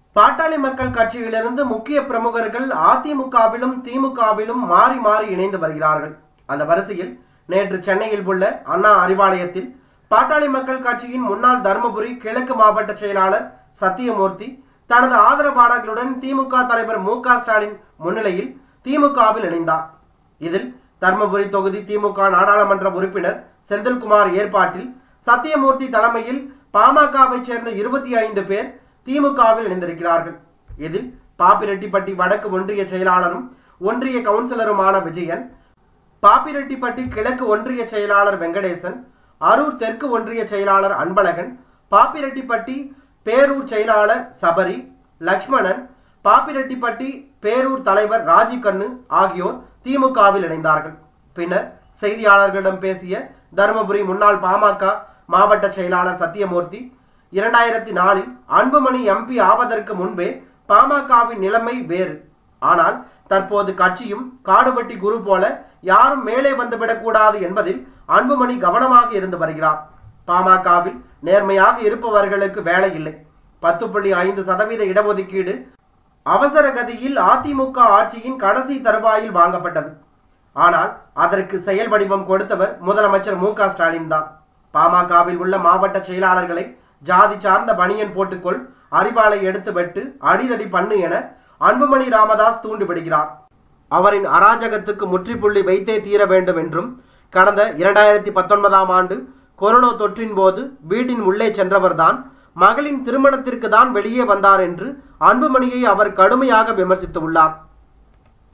பாட்டாளி மக்கள் கட்சியிலிருந்து முக்கிய பிரமுகர்கள் அதிமுகவிலும் திமுகவிலும் மாறி மாறி இணைந்து வருகிறார்கள் அந்த வரிசையில் நேற்று சென்னையில் உள்ள அண்ணா அறிவாலயத்தில் பாட்டாளி மக்கள் கட்சியின் முன்னாள் தருமபுரி கிழக்கு மாவட்ட செயலாளர் சத்தியமூர்த்தி தனது ஆதரவாளர்களுடன் திமுக தலைவர் மு க ஸ்டாலின் முன்னிலையில் திமுகவில் இணைந்தார் இதில் தர்மபுரி தொகுதி திமுக நாடாளுமன்ற உறுப்பினர் செந்தில்குமார் ஏற்பாட்டில் சத்தியமூர்த்தி தலைமையில் பாமகவை சேர்ந்த இருபத்தி ஐந்து பேர் திமுகவில் இணைந்திருக்கிறார்கள் இதில் பாப்பிரெட்டிப்பட்டி வடக்கு ஒன்றிய செயலாளரும் ஒன்றிய கவுன்சிலருமான விஜயன் பாப்பிரெட்டிப்பட்டி கிழக்கு ஒன்றிய செயலாளர் வெங்கடேசன் அரூர் தெற்கு ஒன்றிய செயலாளர் அன்பழகன் பாப்பிரெட்டிப்பட்டி பேரூர் செயலாளர் சபரி லக்ஷ்மணன் பாப்பிரெட்டிப்பட்டி பேரூர் தலைவர் ராஜிகண்ணு ஆகியோர் திமுகவில் இணைந்தார்கள் பின்னர் செய்தியாளர்களிடம் பேசிய தருமபுரி முன்னாள் பாமக மாவட்ட செயலாளர் சத்தியமூர்த்தி இரண்டாயிரத்தி நாலில் அன்புமணி எம்பி ஆவதற்கு முன்பே பாமகவின் நிலைமை வேறு ஆனால் தற்போது கட்சியும் காடுபட்டி குரு போல யாரும் மேலே வந்துவிடக்கூடாது என்பதில் அன்புமணி கவனமாக இருந்து வருகிறார் பாமகவில் நேர்மையாக இருப்பவர்களுக்கு வேலை இல்லை பத்து புள்ளி ஐந்து சதவீத இடஒதுக்கீடு அவசர கதியில் அதிமுக ஆட்சியின் கடைசி தருவாயில் வாங்கப்பட்டது ஆனால் அதற்கு செயல் வடிவம் கொடுத்தவர் முதலமைச்சர் மு க ஸ்டாலின் தான் பாமகவில் உள்ள மாவட்ட செயலாளர்களை ஜாதி சார்ந்த பனியன் போட்டுக்கொள் அறிவாளை எடுத்து வெட்டு அடிதடி பண்ணு என அன்புமணி ராமதாஸ் தூண்டிவிடுகிறார் அவரின் அராஜகத்துக்கு முற்றுப்புள்ளி வைத்தே தீர வேண்டும் என்றும் கடந்த இரண்டாயிரத்தி பத்தொன்பதாம் ஆண்டு கொரோனா தொற்றின் போது வீட்டின் உள்ளே சென்றவர்தான் மகளின் திருமணத்திற்கு தான் வெளியே வந்தார் என்று அன்புமணியை அவர் கடுமையாக விமர்சித்துள்ளார்